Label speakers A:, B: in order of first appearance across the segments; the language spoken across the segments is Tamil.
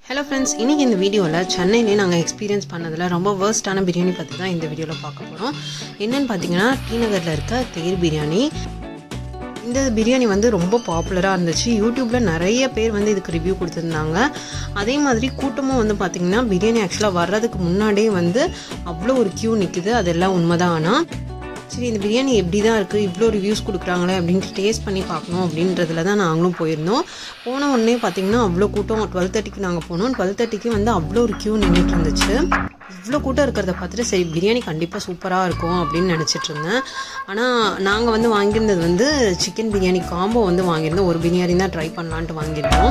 A: ஹலோ ஃப்ரெண்ட்ஸ் இன்றைக்கி இந்த வீடியோவில் சென்னையிலே நாங்கள் எக்ஸ்பீரியன்ஸ் பண்ணதில் ரொம்ப வேர்ஸ்டான பிரியாணி பற்றி தான் இந்த வீடியோவில் பார்க்க போகிறோம் என்னென்னு பார்த்தீங்கன்னா டி நகரில் இருக்க தேர் பிரியாணி இந்த பிரியாணி வந்து ரொம்ப பாப்புலராக இருந்துச்சு யூடியூப்பில் நிறைய பேர் வந்து இதுக்கு ரிவ்யூ கொடுத்துருந்தாங்க அதே மாதிரி கூட்டமும் வந்து பார்த்திங்கன்னா பிரியாணி ஆக்சுவலாக வர்றதுக்கு முன்னாடியே வந்து அவ்வளோ ஒரு க்யூ நிற்குது அதெல்லாம் உண்மைதான் ஆனால் சரி இந்த பிரியாணி எப்படி தான் இருக்குது இவ்வளோ ரிவ்யூஸ் கொடுக்குறாங்களே அப்படின்ட்டு டேஸ்ட் பண்ணி பார்க்கணும் அப்படின்றதுல தான் நாங்களும் போயிருந்தோம் போன உடனே பார்த்தீங்கன்னா அவ்வளோ கூட்டம் டுவெல் தேர்ட்டிக்கு நாங்கள் போனோம் டுவெல் தேர்ட்டிக்கு வந்து அவ்வளோ ஒரு க்யூ நின்றுட்டு இருந்துச்சு இவ்வளோ கூட்டம் இருக்கிறத பார்த்துட்டு சரி பிரியாணி கண்டிப்பாக சூப்பராக இருக்கும் அப்படின்னு நினச்சிட்டு இருந்தேன் ஆனால் நாங்கள் வந்து வாங்கியிருந்தது வந்து சிக்கன் பிரியாணி காம்போ வந்து வாங்கியிருந்தோம் ஒரு பிரியாணி தான் ட்ரை பண்ணலான்ட்டு வாங்கியிருந்தோம்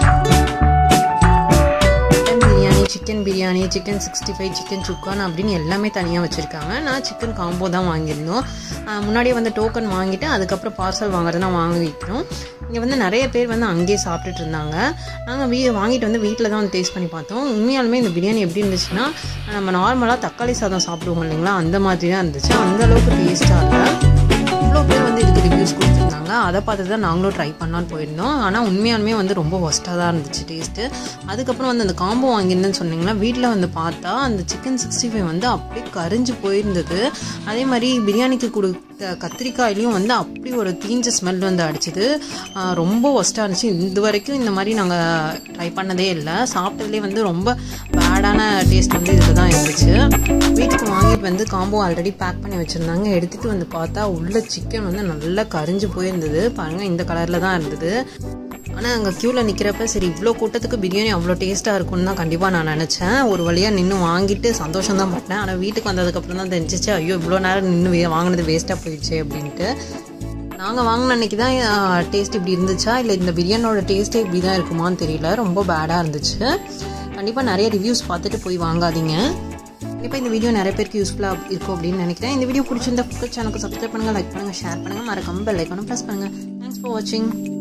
A: biryani chicken biryani chicken sixty five chicken sukka அப்படின்னு எல்லாமே தனியாக வச்சுருக்காங்க நான் சிக்கன் காம்போ தான் வாங்கியிருந்தோம் முன்னாடியே வந்து டோக்கன் வாங்கிட்டு அதுக்கப்புறம் பார்சல் வாங்குறதுனா வாங்கிக்கிறோம் இங்கே வந்து நிறைய பேர் வந்து அங்கேயே சாப்பிட்டுட்டு இருந்தாங்க நாங்கள் வீ வாங்கிட்டு வந்து வீட்டில் தான் வந்து டேஸ்ட் பண்ணி பார்த்தோம் உண்மையாலுமே இந்த பிரியாணி எப்படி இருந்துச்சுன்னா நம்ம நார்மலாக தக்காளி சாதம் சாப்பிடுவோம் இல்லைங்களா அந்த மாதிரி தான் இருந்துச்சு அந்த அளவுக்கு டேஸ்ட்டாக இல்லை இவ்வளோ பேர் வந்து இதுக்கு ரிவ்யூஸ் கொடுத்துருந்தாங்க அதை பார்த்து தான் நாங்களும் ட்ரை பண்ணலான்னு போயிருந்தோம் ஆனால் உண்மையாலுமே வந்து ரொம்ப ஒஸ்ட்டாக தான் இருந்துச்சு டேஸ்ட்டு அதுக்கப்புறம் வந்து அந்த காம்போ வாங்கியிருந்தேன்னு சொன்னீங்கன்னா வீட்டில் வந்து பார்த்தா அந்த சிக்கன் சிக்ஸ்டி ஃபைவ் வந்து அப்படியே கரிஞ்சு போயிருந்தது அதே மாதிரி பிரியாணிக்கு கொடுத்த கத்திரிக்காயிலையும் வந்து அப்படி ஒரு தீஞ்ச ஸ்மெல் வந்து அடிச்சுது ரொம்ப ஒஸ்ட்டாக இருந்துச்சு இது வரைக்கும் இந்த மாதிரி நாங்கள் ட்ரை பண்ணதே இல்லை சாப்பிட்டதுலேயே வந்து ரொம்ப பேடான டேஸ்ட் வந்து இதில் தான் இருந்துச்சு வீட்டுக்கு வாங்கிட்டு வந்து காம்போ ஆல்ரெடி பேக் பண்ணி வச்சுருந்தாங்க எடுத்துகிட்டு வந்து பார்த்தா உள்ள சிக்கன் வந்து நல்லா கரிஞ்சு போயிருந்தது பாருங்கள் இந்த கலரில் தான் இருந்தது ஆனால் அங்கே க்யூவில் நிற்கிறப்ப சரி இவ்வளோ கூட்டத்துக்கு பிரியாணி அவ்வளோ டேஸ்ட்டாக இருக்கும்னு தான் கண்டிப்பாக நான் நினச்சேன் ஒரு வழியாக நின்று வாங்கிட்டு சந்தோஷம் தான் பட்டேன் ஆனால் வீட்டுக்கு வந்ததுக்கப்புறம் தான் தெரிஞ்சிச்சு ஐயோ இவ்வளோ நேரம் நின்று வாங்கினது வேஸ்ட்டாக போயிடுச்சு அப்படின்ட்டு நாங்கள் வாங்கின அன்றைக்கி தான் டேஸ்ட் இப்படி இருந்துச்சா இல்லை இந்த பிரியாணியோட டேஸ்ட்டே இப்படி தான் இருக்குமான்னு தெரியல ரொம்ப பேடாக இருந்துச்சு கண்டிப்பாக நிறைய ரிவ்யூஸ் பார்த்துட்டு போய் வாங்காதீங்க கண்டிப்பாக இந்த வீடியோ நிறைய பேருக்கு யூஸ்ஃபுல்லாக இருக்கும் அப்படின்னு நினைக்கிறேன் இந்த வீடியோ பிடிச்சிருந்தா ஃபுக்கர் சேனலுக்கு சப்ஸ்கிரைப் பண்ணுங்கள் லைக் பண்ணுங்கள் ஷேர் பண்ணுங்கள் மறக்காம பெல் ஐக்கானும் ப்ரெஸ் பண்ணுங்கள் தேங்க்ஸ் ஃபார் வாட்சிங்